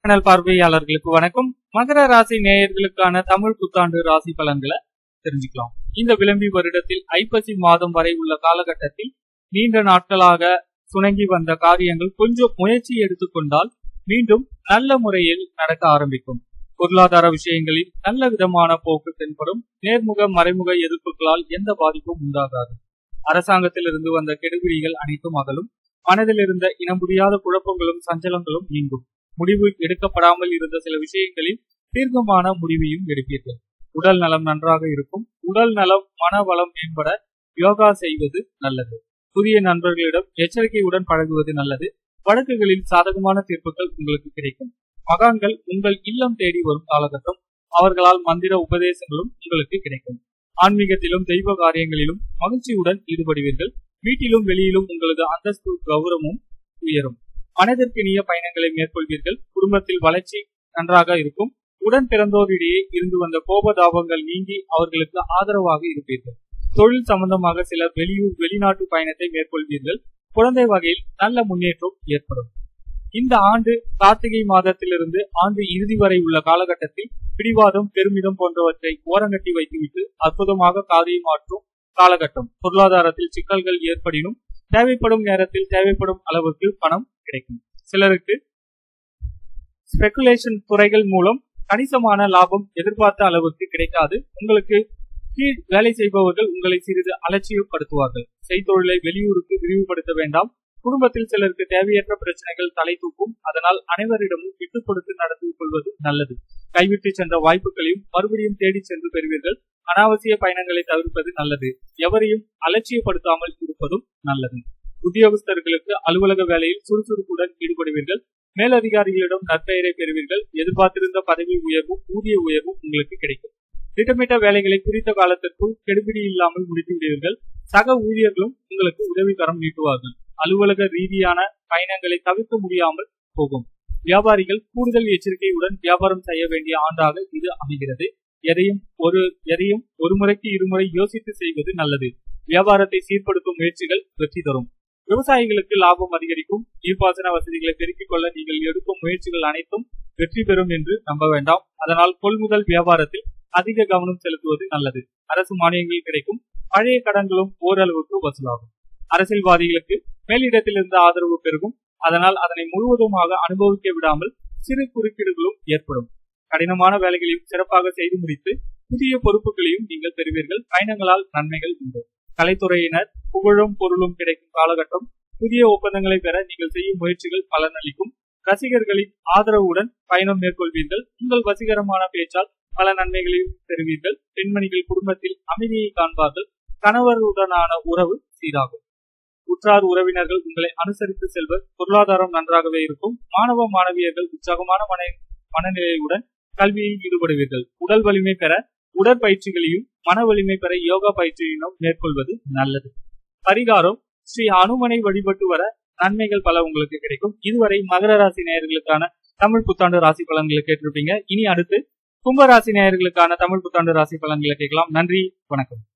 channel பார்வையாளர்களுக்கு வணக்கம் மகர ராசி நேயர்களுக்கான தமிழ் புத்தாண்டு ராசி பலன்களை தெரிஞ்சுக்கலாம் இந்த விளம்பி வருடத்தில் ஐப்பசி மாதம் வரை உள்ள காலகட்டத்தில் நீண்ட நாட்களாக சுணங்கி வந்த காரியங்கள் கொஞ்சம் முயற்சி எடுத்துக்கொண்டால் மீண்டும் நல்ல முறையில் நடக்க ஆரம்பிக்கும் பொருளாதார விஷயங்களில் நல்ல விதமான போக்கு தென்படும் நேர்முக மறைமுக எதிர்ப்புகளால் எந்த பாதிப்பும் உண்டாகாது அரசாங்கத்தில் இருந்து வந்த கெடுபிடிகள் அனைத்தும் அகலும் மனதில் இருந்த இனம் புரியாத குழப்பங்களும் சஞ்சலங்களும் நீங்கும் முடிவு எடுக்கப்படாமல் இருந்த சில விஷயங்களில் தீர்க்கமான முடிவையும் எடுப்பீர்கள் உடல் நலம் நன்றாக இருக்கும் உடல் நலம் மன வளம் மேம்பட யோகா செய்வது நல்லது புதிய நண்பர்களிடம் எச்சரிக்கையுடன் பழகுவது நல்லது வழக்குகளில் சாதகமான தீர்ப்புகள் உங்களுக்கு கிடைக்கும் மகான்கள் உங்கள் இல்லம் தேடி வரும் காலகட்டம் அவர்களால் மந்திர உபதேசங்களும் உங்களுக்கு கிடைக்கும் ஆன்மீகத்திலும் தெய்வ காரியங்களிலும் மகிழ்ச்சியுடன் ஈடுபடுவீர்கள் வீட்டிலும் வெளியிலும் உங்களது அந்தஸ்து கௌரவமும் உயரும் மனதிற்கினிய பயணங்களை மேற்கொள்வீர்கள் குடும்பத்தில் வளர்ச்சி நன்றாக இருக்கும் உடன் பிறந்தோரிடையே இருந்து வந்த கோபதாபங்கள் நீங்கி அவர்களுக்கு ஆதரவாக இருப்பீர்கள் தொழில் சம்பந்தமாக சிலர் வெளியூர் வெளிநாட்டு பயணத்தை மேற்கொள்வீர்கள் குழந்தை வகையில் நல்ல முன்னேற்றம் ஏற்படும் இந்த ஆண்டு கார்த்திகை மாதத்திலிருந்து ஆண்டு இறுதி வரை உள்ள காலகட்டத்தில் பிடிவாதம் பெருமிதம் போன்றவற்றை ஓரங்கட்டி வைத்துவிட்டு அற்புதமாக காரியம் மாற்றும் காலகட்டம் பொருளாதாரத்தில் சிக்கல்கள் ஏற்படினும் தேவைப்படும் நேரத்தில் தேவைப்படும் அளவுக்கு பணம் கிடைக்கும் சிலருக்கு ஸ்பெகுலேஷன் துறைகள் மூலம் கணிசமான லாபம் எதிர்பார்த்த அளவுக்கு கிடைக்காது உங்களுக்கு கீழ் வேலை செய்பவர்கள் உங்களை சிறிது அலட்சியப்படுத்துவார்கள் செய்தொழிலை வெளியூருக்கு விரிவுபடுத்த வேண்டாம் குடும்பத்தில் சிலருக்கு தேவையற்ற பிரச்சனைகள் தலை தூக்கும் அதனால் அனைவரிடமும் விட்டுக் கொடுத்து நடந்து கொள்வது நல்லது கைவிட்டு சென்ற வாய்ப்புகளையும் மறுபடியும் தேடி சென்று பெறுவீர்கள் அனாவசிய பயணங்களை தவிர்ப்பது நல்லது எவரையும் அலட்சியப்படுத்தாமல் இருப்பதும் நல்லது உத்தியோகஸ்தர்களுக்கு அலுவலக வேலையில் சுறுசுறுப்புடன் ஈடுபடுவீர்கள் மேலதிகாரிகளிடம் நற்பெயரை பெறுவீர்கள் எதிர்பார்த்திருந்த பதவி உயர்வும் ஊதிய உயர்வும் உங்களுக்கு கிடைக்கும் திட்டமிட்ட வேலைகளை குறித்த காலத்திற்குள் கெடுபிடி இல்லாமல் முடித்து விடுவீர்கள் சக ஊழியர்களும் உங்களுக்கு உதவிகரம் நீட்டுவார்கள் அலுவலக ரீதியான பயணங்களை தவிர்க்க முடியாமல் போகும் வியாபாரிகள் கூடுதல் எச்சரிக்கையுடன் வியாபாரம் செய்ய வேண்டிய ஆண்டாக இது அமைகிறது எதையும் ஒரு எதையும் ஒரு முறைக்கு இருமுறை யோசித்து செய்வது நல்லது வியாபாரத்தை சீர்படுத்தும் முயற்சிகள் வெற்றி தரும் விவசாயிகளுக்கு லாபம் அதிகரிக்கும் நீர்ப்பாசன வசதிகளை பெருக்கிக் கொள்ள நீங்கள் எடுக்கும் முயற்சிகள் அனைத்தும் வெற்றி பெறும் என்று நம்ப வேண்டாம் அதனால் கொள்முதல் வியாபாரத்தில் அதிக கவனம் செலுத்துவது நல்லது அரசு மானியங்கள் கிடைக்கும் பழைய கடன்களும் ஓரளவுக்கு வசூலாகும் அரசியல்வாதிகளுக்கு மேலிடத்திலிருந்து ஆதரவு பெருகும் அதனால் அதனை முழுவதுமாக அனுபவிக்க விடாமல் சிறு குறுக்கீடுகளும் ஏற்படும் கடினமான வேலைகளையும் சிறப்பாக செய்து முடித்து புதிய பொறுப்புகளையும் நீங்கள் பெறுவீர்கள் பயணங்களால் நன்மைகள் உண்டு கலைத்துறையினர் புகழும் பொருளும் கிடைக்கும் காலகட்டம் புதிய ஒப்பந்தங்களை பெற நீங்கள் செய்யும் முயற்சிகள் பலனளிக்கும் ரசிகர்களின் ஆதரவுடன் பயணம் மேற்கொள்வீர்கள் உங்கள் வசீகரமான பேச்சால் பல நன்மைகளையும் பெறுவீர்கள் பெண்மணிகள் குடும்பத்தில் அமைதியை காண்பார்கள் கணவருடனான உறவு சீராகும் உற்றார் உறவினர்கள் உங்களை அனுசரித்து செல்வர் பொருளாதாரம் நன்றாகவே இருக்கும் மாணவ மாணவியர்கள் உற்சாகமான மன மனநிலையுடன் கல்வியில் ஈடுபடுவீர்கள் உடல் வலிமை பெற உடற்பயிற்சிகளையும் மன வலிமை பெற யோகா பயிற்சியினும் மேற்கொள்வது நல்லது பரிகாரம் ஸ்ரீ அனுமனை வழிபட்டு வர நன்மைகள் பல உங்களுக்கு கிடைக்கும் இதுவரை மகர ராசி நேயர்களுக்கான தமிழ் புத்தாண்டு ராசி பலன்களை கேட்டிருப்பீங்க இனி அடுத்து கும்பராசி நேயர்களுக்கான தமிழ் புத்தாண்டு ராசி பலன்களை கேட்கலாம் நன்றி வணக்கம்